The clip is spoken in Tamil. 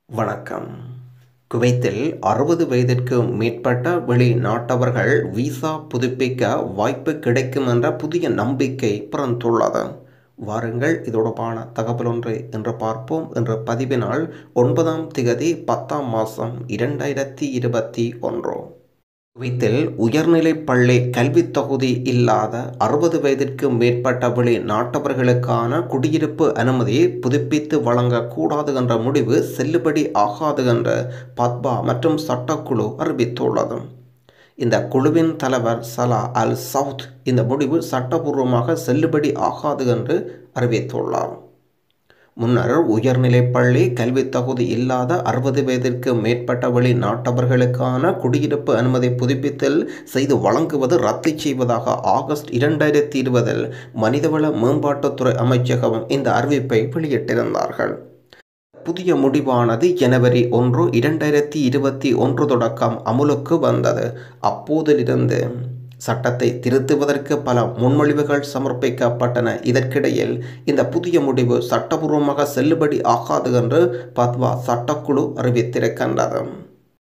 வணக்கம் குவைத்தில் அறுபது வயதிற்கு மேற்பட்ட வெளிநாட்டவர்கள் விசா புதுப்பிக்க வாய்ப்பு கிடைக்கும் என்ற புதிய நம்பிக்கை பிறந்துள்ளது வாருங்கள் இதோடபான தகவல் ஒன்று என்று பார்ப்போம் என்ற பதிவினால் ஒன்பதாம் திகதி பத்தாம் மாதம் இரண்டாயிரத்தி இருபத்தி ஒன்று குவைத்தில் உயர்நிலைப் பள்ளி கல்வித் தகுதி இல்லாத அறுபது வயதிற்கு மேற்பட்ட வெளிநாட்டவர்களுக்கான குடியிருப்பு அனுமதியை புதுப்பித்து வழங்கக்கூடாது என்ற முடிவு செல்லுபடி ஆகாது என்று பத்பா மற்றும் சட்டக்குழு அறிவித்துள்ளது இந்த குழுவின் தலைவர் சலா அல் சவுத் இந்த முடிவு சட்டபூர்வமாக செல்லுபடி ஆகாது என்று அறிவித்துள்ளார் முன்னர் உயர்நிலைப் பள்ளி கல்வித் தகுதி இல்லாத அறுபது வயதிற்கு மேற்பட்ட வெளிநாட்டவர்களுக்கான குடியிருப்பு அனுமதி புதுப்பித்தல் செய்து வழங்குவது ரத்து செய்வதாக ஆகஸ்ட் இரண்டாயிரத்தி இருபதில் மனிதவள மேம்பாட்டுத்துறை அமைச்சகம் இந்த அறிவிப்பை வெளியிட்டிருந்தார்கள் புதிய முடிவானது ஜனவரி ஒன்று இரண்டாயிரத்தி இருபத்தி ஒன்று தொடக்கம் அமுலுக்கு வந்தது அப்போதிலிருந்து சட்டத்தை திருத்துவதற்கு பல முன்மொழிவுகள் சமர்ப்பிக்கப்பட்டன இதற்கிடையில் இந்த புதிய முடிவு சட்டபூர்வமாக செல்லுபடி ஆகாது என்று பத்வா சட்டக்குழு அறிவித்திருக்கின்றது